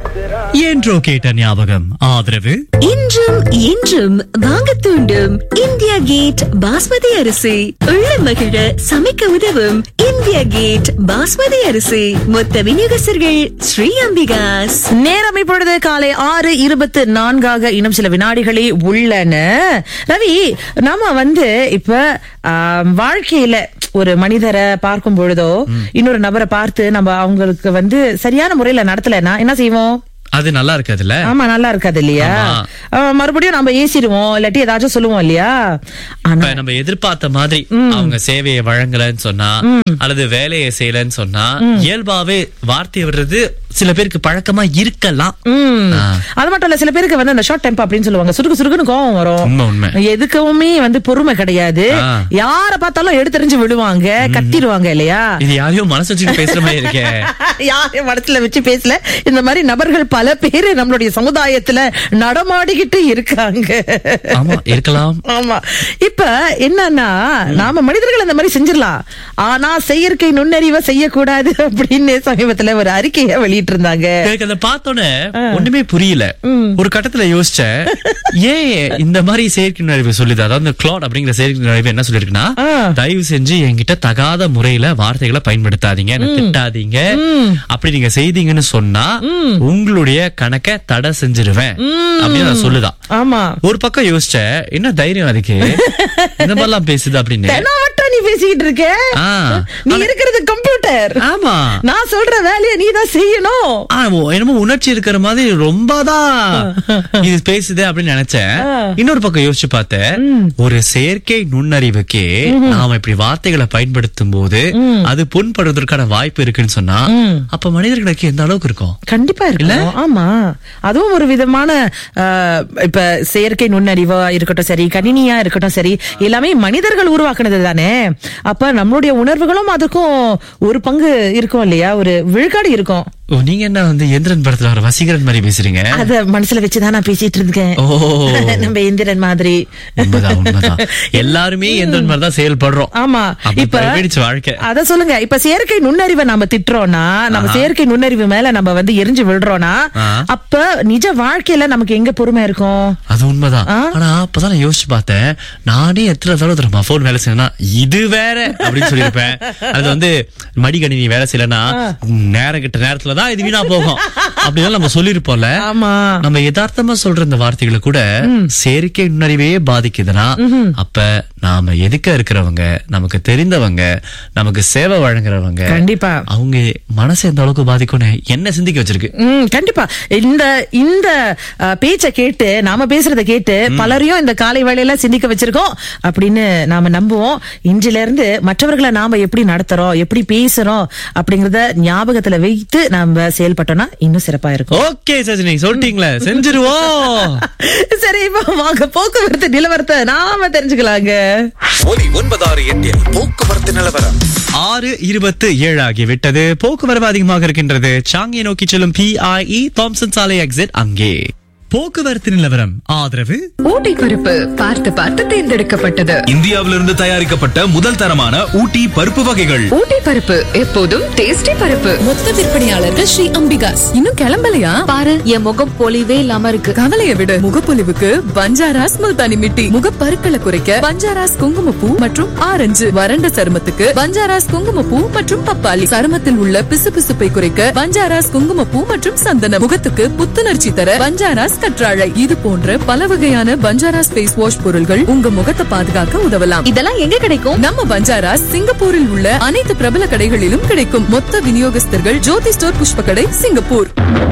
என்றோ கேட்ட ஞாபகம் ஆதரவு இன்றும் என்றும் வாங்க தூண்டும் இந்தியா கேட் பாஸ்மதி அரிசி உள்ள மகிழ சமைக்க உதவும் இந்தியா கேட் பாஸ்மதி அரிசி மொத்த விநியோகஸ்தர்கள் ஸ்ரீ அம்பிகாஸ் நேரம் இப்பொழுது காலை ஆறு இருபத்து நான்காக இன்னும் சில வினாடிகளே உள்ளன ரவி நாம வந்து இப்ப ஆம், வாழ்க்கையில ஒரு மனிதரை பார்க்கும் பொழுதோ இன்னொரு நபரை பார்த்து நம்ம அவங்களுக்கு வந்து சரியான முறையில நடத்தலைன்னா என்ன செய்வோம் அது நல்லா இருக்காதுல்ல ஆமா நல்லா இருக்காது இல்லையா ஆமா. ஆ, மறுபடியும் நம்ம ஏசிடுவோம் இல்லாட்டி ஏதாச்சும் சொல்லுவோம் இல்லையா ஆனா இப்ப நம்ம எதிர்பார்த்த மாதிரி அவங்க சேவையை வழங்கலன்னு சொன்னா அல்லது வேலையை செய்யலன்னு சொன்னா இயல்பாவே வார்த்தை விடுறது சில பேருக்கு பழக்கமா இருக்கலாம் ம். ஆ. அது மட்டும் இல்ல சில பேருக்கு வந்து அந்த ஷார்ட் டெம்பர் அப்படின்னு சொல்லுவாங்க சுருக்கு சுருக்குன்னு கோவம் வரும் உண்மை உண்மை எதுக்குமே வந்து பொறுமை கிடையாது ஆ. யார பார்த்தாலும் எடுத்தறிஞ்சு விடுவாங்க கத்திடுவாங்க இல்லையா இது யாரையும் மனசு வச்சுட்டு பேசுற மாதிரி இருக்கே யாரையும் மனசுல வச்சு பேசல இந்த மாதிரி நபர்கள் பல பேரு நம்மளுடைய சமுதாயத்துல நடமாடிக்கிட்டு இருக்காங்க ஆமா இருக்கலாம் ஆமா இப்ப என்னன்னா நாம மனிதர்கள் அந்த மாதிரி செஞ்சிடலாம் ஆனா செயற்கை நுண்ணறிவை செய்யக்கூடாது அப்படின்னு சமீபத்துல ஒரு அறிக்கையை வெளியிட்டு இருந்தாங்க எனக்கு அதை பார்த்தோன்னே ஒண்ணுமே புரியல ஒரு கட்டத்துல யோசிச்சேன் ஏன் இந்த மாதிரி செயற்கை நுழைவு சொல்லுது அதாவது இந்த கிளாட் அப்படிங்கிற செயற்கை நுழைவு என்ன சொல்லிருக்குன்னா ஆ. தயவு செஞ்சு என்கிட்ட தகாத முறையில வார்த்தைகளை பயன்படுத்தாதீங்க என்னை திட்டாதீங்க அப்படி நீங்க செய்தீங்கன்னு சொன்னா உங்களுடைய கணக்கை தடை செஞ்சிருவேன் அப்படின்னு நான் சொல்லுதான் ஆமா ஒரு பக்கம் யோசிச்சேன் என்ன தைரியம் அதுக்கு இந்த மாதிரிலாம் பேசுது அப்படின்னு தெனாவட்டா நீ பேசிக்கிட்டு இருக்க ஆ. நீ இருக்கிறது கம்ப்யூட்டர் ஆமா நான் சொல்ற வேலையை நீ தான் செய்யணும் ஆ, ஓ, என்னமோ உணர்ச்சி இருக்கிற மாதிரி ரொம்பதான் இது பேசுது அப்படின்னு நினைச்சேன் இன்னொரு பக்கம் யோசிச்சு பார்த்தேன் ஒரு செயற்கை நுண்ணறிவுக்கே நாம இப்படி வார்த்தைகளை பயன்படுத்தும் போது அது புண்படுவதற்கான வாய்ப்பு இருக்குன்னு சொன்னா அப்ப மனிதர்களுக்கு எந்த அளவுக்கு இருக்கும் கண்டிப்பா இருக்குல்ல ஆமா அதுவும் ஒரு விதமான ஆஹ், இப்ப செயற்கை நுண்ணறிவா இருக்கட்டும் சரி கணினியா இருக்கட்டும் சரி எல்லாமே மனிதர்கள் உருவாக்குனது தானே அப்ப நம்மளுடைய உணர்வுகளும் அதுக்கும் ஒரு பங்கு இருக்கும் இல்லையா ஒரு விழுக்காடு இருக்கும் ஓ, நீங்க என்ன வந்து எந்திரன் படத்துல வர வசீகரன் மாதிரி பேசுறீங்க அத மனசுல வச்சுதான் நான் பேசிட்டு இருக்கேன் ஓ நம்ம இந்திரன் மாதிரி உண்மைதான் உண்மைதான் எல்லாருமே எந்திரன் மாதிரி தான் செயல்படுறோம் ஆமா அப்படி இப்ப போயிடுச்சு வாழ்க்கை அத சொல்லுங்க இப்ப செயற்கை நுண்ணறிவை நம்ம திட்டுறோம்னா நம்ம செயற்கை நுண்ணறிவு மேல நம்ம வந்து எரிஞ்சு விழுறோம்னா ஆ. அப்ப நிஜ வாழ்க்கையில நமக்கு எங்க பொறுமை இருக்கும் அது உண்மைதான் ஆனா அப்பதான் நான் யோசிச்சு பார்த்தேன் நானே எத்தனை தடவை தெரியுமா போன் வேலை செய்யணும்னா இது வேற அப்படின்னு சொல்லியிருப்பேன் அது வந்து மடிக்கணினி வேலை செய்யலன்னா நேரம் கிட்ட நேரத்துலதான் இது வீணா போகும் அப்படின்னு நம்ம சொல்லியிருப்போம்ல ஆமா நம்ம யதார்த்தமா சொல்ற இந்த வார்த்தைகளை கூட செயற்கை நுண்ணறிவே பாதிக்குதுன்னா அப்ப நாம எதுக்க இருக்கிறவங்க நமக்கு தெரிந்தவங்க நமக்கு சேவை வழங்குறவங்க கண்டிப்பா அவங்க மனசு எந்த அளவுக்கு பாதிக்கும்னு என்ன சிந்திக்க வச்சிருக்கு ம் கண்டிப்பா இந்த இந்த அஹ், பேச்ச கேட்டு நாம பேசுறத கேட்டு பலரையும் இந்த காலை வேளையில சிந்திக்க வச்சிருக்கோம் அப்படின்னு நாம நம்புவோம் இன்றில இருந்து மற்றவர்களை நாம எப்படி நடத்துறோம் எப்படி பேசுறோம் அப்படிங்கறத ஞாபகத்துல வைத்து நாம செயல்பட்டோம்னா இன்னும் சிறப்பா இருக்கும் ஓகே சஜினி சொல்லிட்டீங்களே செஞ்சிருவோம் சரி இப்ப வாங்க போக்குவரத்து நிலவரத்தை நாம தெரிஞ்சுக்கலாங்க ஒலி ஒன்பதாறு எட்டில் போக்குவரத்து நிலவரம் ஆறு இருபத்து ஏழு ஆகிவிட்டது போக்குவரவு அதிகமாக இருக்கின்றது சாங்கியை நோக்கி செல்லும் பிஐஇ தாம்சன் சாலை எக்ஸிட் அங்கே போக்குவரத்து நிலவரம் ஆதரவு ஊட்டி பருப்பு பார்த்து பார்த்து தேர்ந்தெடுக்கப்பட்டது இந்தியாவிலிருந்து தயாரிக்கப்பட்ட முதல் தரமான ஊட்டி பருப்பு வகைகள் ஊட்டி பருப்பு எப்போதும் டேஸ்டி பருப்பு மொத்த விற்பனையாளர்கள் ஸ்ரீ அம்பிகாஸ் இன்னும் கிளம்பலையா பாரு என் முகம் பொலிவே இல்லாம இருக்கு கவலைய விடு முகப்பொலிவுக்கு பஞ்சாராஸ் முல்தானி மிட்டி முகப்பருக்களை குறைக்க பஞ்சாராஸ் குங்குமப்பூ மற்றும் ஆரஞ்சு வறண்ட சருமத்துக்கு பஞ்சாராஸ் குங்குமப்பூ மற்றும் பப்பாளி சருமத்தில் உள்ள பிசுபிசுப்பை குறைக்க பஞ்சாராஸ் குங்குமப்பூ மற்றும் சந்தனம் முகத்துக்கு புத்துணர்ச்சி தர பஞ்சாராஸ் கற்றாழை இது போன்ற பல வகையான பஞ்சாராஸ் ஃபேஸ் வாஷ் பொருள்கள் உங்க முகத்தை பாதுகாக்க உதவலாம் இதெல்லாம் எங்க கிடைக்கும் நம்ம பஞ்சாராஸ் சிங்கப்பூரில் உள்ள அனைத்து பிரபல கடைகளிலும் கிடைக்கும் மொத்த விநியோகஸ்தர்கள் ஜோதி ஸ்டோர் புஷ்ப கடை சிங்கப்பூர்